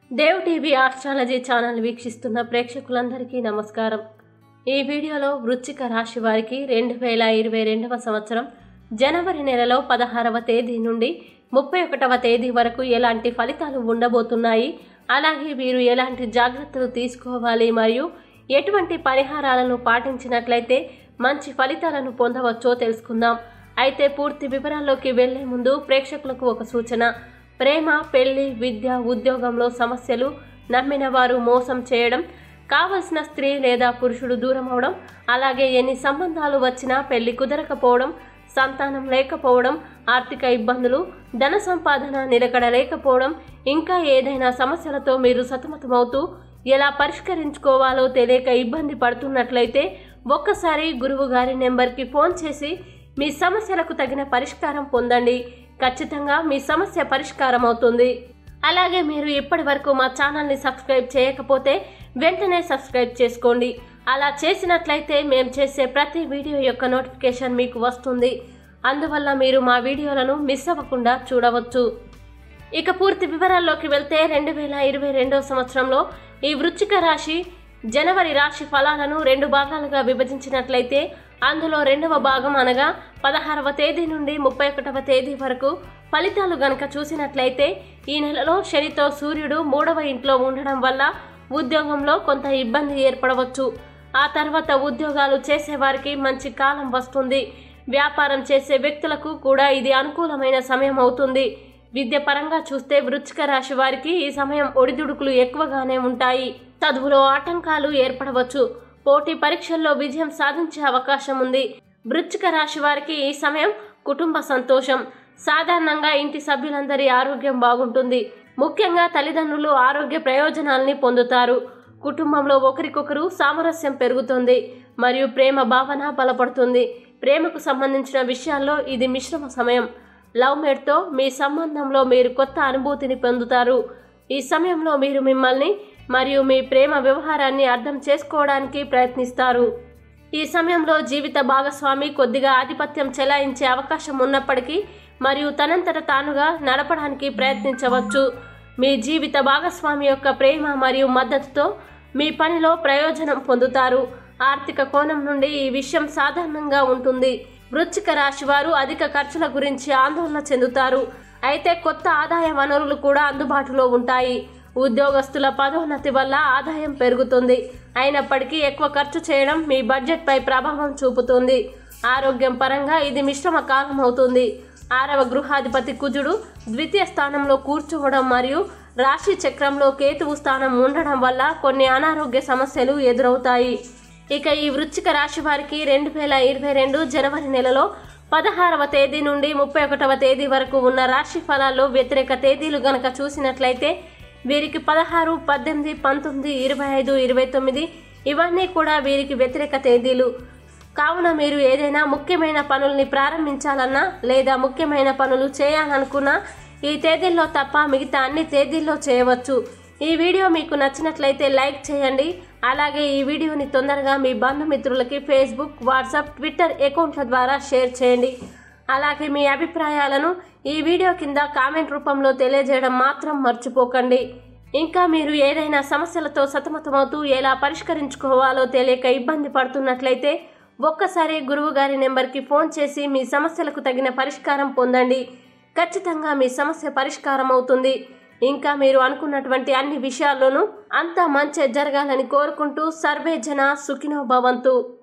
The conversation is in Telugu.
దేవ్ టీవీ ఆస్ట్రాలజీ ఛానల్ వీక్షిస్తున్న ప్రేక్షకులందరికీ నమస్కారం ఈ వీడియోలో వృశ్చిక రాశి వారికి రెండు వేల ఇరవై రెండవ సంవత్సరం జనవరి నెలలో పదహారవ తేదీ నుండి ముప్పై ఒకటవ తేదీ వరకు ఎలాంటి ఫలితాలు ఉండబోతున్నాయి అలాగే వీరు ఎలాంటి జాగ్రత్తలు తీసుకోవాలి మరియు ఎటువంటి పరిహారాలను పాటించినట్లయితే మంచి ఫలితాలను పొందవచ్చో తెలుసుకుందాం అయితే పూర్తి వివరాల్లోకి వెళ్లే ముందు ప్రేక్షకులకు ఒక సూచన ప్రేమ పెళ్లి విద్య ఉద్యోగంలో సమస్యలు నమ్మిన వారు మోసం చేయడం కావలసిన స్త్రీ లేదా పురుషుడు దూరం అవడం అలాగే ఎన్ని సంబంధాలు వచ్చినా పెళ్లి కుదరకపోవడం సంతానం లేకపోవడం ఆర్థిక ఇబ్బందులు ధన సంపాదన నిలకడ లేకపోవడం ఇంకా ఏదైనా సమస్యలతో మీరు సతమతమవుతూ ఎలా పరిష్కరించుకోవాలో తెలియక ఇబ్బంది పడుతున్నట్లయితే ఒక్కసారి గురువు గారి నెంబర్కి ఫోన్ చేసి మీ సమస్యలకు తగిన పరిష్కారం పొందండి ఖచ్చితంగా మీ సమస్య పరిష్కారం అవుతుంది అలాగే మీరు ఇప్పటి వరకు మా ఛానల్ని సబ్స్క్రైబ్ చేయకపోతే వెంటనే సబ్స్క్రైబ్ చేసుకోండి అలా చేసినట్లయితే మేము చేసే ప్రతి వీడియో యొక్క నోటిఫికేషన్ మీకు వస్తుంది అందువల్ల మీరు మా వీడియోలను మిస్ అవ్వకుండా చూడవచ్చు ఇక పూర్తి వివరాల్లోకి వెళ్తే రెండు వేల ఇరవై రెండో సంవత్సరంలో ఈ వృశ్చిక రాశి జనవరి రాశి ఫలాలను రెండు భాగాలుగా విభజించినట్లయితే అందులో రెండవ భాగం అనగా పదహారవ తేదీ నుండి ముప్పై ఒకటవ తేదీ వరకు ఫలితాలు గనక చూసినట్లయితే ఈ నెలలో శనితో సూర్యుడు మూడవ ఇంట్లో ఉండడం వల్ల ఉద్యోగంలో కొంత ఇబ్బంది ఏర్పడవచ్చు ఆ తర్వాత ఉద్యోగాలు చేసేవారికి మంచి కాలం వస్తుంది వ్యాపారం చేసే వ్యక్తులకు కూడా ఇది అనుకూలమైన సమయం అవుతుంది విద్య పరంగా చూస్తే వృశ్చిక రాశి వారికి ఈ సమయం ఒడిదుడుకులు ఎక్కువగానే ఉంటాయి చదువులో ఆటంకాలు ఏర్పడవచ్చు పోటీ పరీక్షల్లో విజయం సాధించే అవకాశం ఉంది వృశ్చిక రాశి వారికి ఈ సమయం కుటుంబ సంతోషం సాధారణంగా ఇంటి సభ్యులందరి ఆరోగ్యం బాగుంటుంది ముఖ్యంగా తల్లిదండ్రులు ఆరోగ్య ప్రయోజనాల్ని పొందుతారు కుటుంబంలో ఒకరికొకరు సామరస్యం పెరుగుతుంది మరియు ప్రేమ భావన బలపడుతుంది ప్రేమకు సంబంధించిన విషయాల్లో ఇది మిశ్రమ సమయం లవ్ మేట్తో మీ సంబంధంలో మీరు కొత్త అనుభూతిని పొందుతారు ఈ సమయంలో మీరు మిమ్మల్ని మరియు మీ ప్రేమ వ్యవహారాన్ని అర్థం చేసుకోవడానికి ప్రయత్నిస్తారు ఈ సమయంలో జీవిత భాగస్వామి కొద్దిగా ఆధిపత్యం చెలాయించే అవకాశం ఉన్నప్పటికీ మరియు తనంతట తానుగా నడపడానికి ప్రయత్నించవచ్చు మీ జీవిత భాగస్వామి యొక్క ప్రేమ మరియు మద్దతుతో మీ పనిలో ప్రయోజనం పొందుతారు ఆర్థిక కోణం నుండి ఈ విషయం సాధారణంగా ఉంటుంది వృశ్చిక రాశి వారు అధిక ఖర్చుల గురించి ఆందోళన చెందుతారు అయితే కొత్త ఆదాయ వనరులు కూడా అందుబాటులో ఉంటాయి ఉద్యోగస్తుల పదోన్నతి వల్ల ఆదాయం పెరుగుతుంది అయినప్పటికీ ఎక్కువ ఖర్చు చేయడం మీ బడ్జెట్పై ప్రభావం చూపుతుంది ఆరోగ్యం పరంగా ఇది మిశ్రమ కాలం అవుతుంది ఆరవ గృహాధిపతి కుజుడు ద్వితీయ స్థానంలో కూర్చోవడం మరియు రాశి చక్రంలో కేతువు స్థానం ఉండడం వల్ల కొన్ని అనారోగ్య సమస్యలు ఎదురవుతాయి ఇక ఈ వృశ్చిక రాశి వారికి రెండు వేల ఇరవై రెండు జనవరి నెలలో పదహారవ తేదీ నుండి ముప్పై ఒకటవ తేదీ వరకు ఉన్న రాశి ఫలాల్లో వ్యతిరేక తేదీలు గనక చూసినట్లయితే వీరికి పదహారు పద్దెనిమిది పంతొమ్మిది ఇరవై ఐదు ఇరవై తొమ్మిది ఇవన్నీ కూడా వీరికి వ్యతిరేక తేదీలు కావున మీరు ఏదైనా ముఖ్యమైన పనుల్ని ప్రారంభించాలన్నా లేదా ముఖ్యమైన పనులు చేయాలనుకున్నా ఈ తేదీల్లో తప్ప మిగతా అన్ని తేదీల్లో చేయవచ్చు ఈ వీడియో మీకు నచ్చినట్లయితే లైక్ చేయండి అలాగే ఈ వీడియోని తొందరగా మీ బంధుమిత్రులకి ఫేస్బుక్ వాట్సాప్ ట్విట్టర్ అకౌంట్ల ద్వారా షేర్ చేయండి అలాగే మీ అభిప్రాయాలను ఈ వీడియో కింద కామెంట్ రూపంలో తెలియజేయడం మాత్రం మర్చిపోకండి ఇంకా మీరు ఏదైనా సమస్యలతో సతమతమవుతూ ఎలా పరిష్కరించుకోవాలో తెలియక ఇబ్బంది పడుతున్నట్లయితే ఒక్కసారి గురువు గారి నెంబర్కి ఫోన్ చేసి మీ సమస్యలకు తగిన పరిష్కారం పొందండి ఖచ్చితంగా మీ సమస్య పరిష్కారం అవుతుంది ఇంకా మీరు అనుకున్నటువంటి అన్ని విషయాల్లోనూ అంతా మంచి జరగాలని కోరుకుంటూ సర్వే జన సుఖినో భవంతు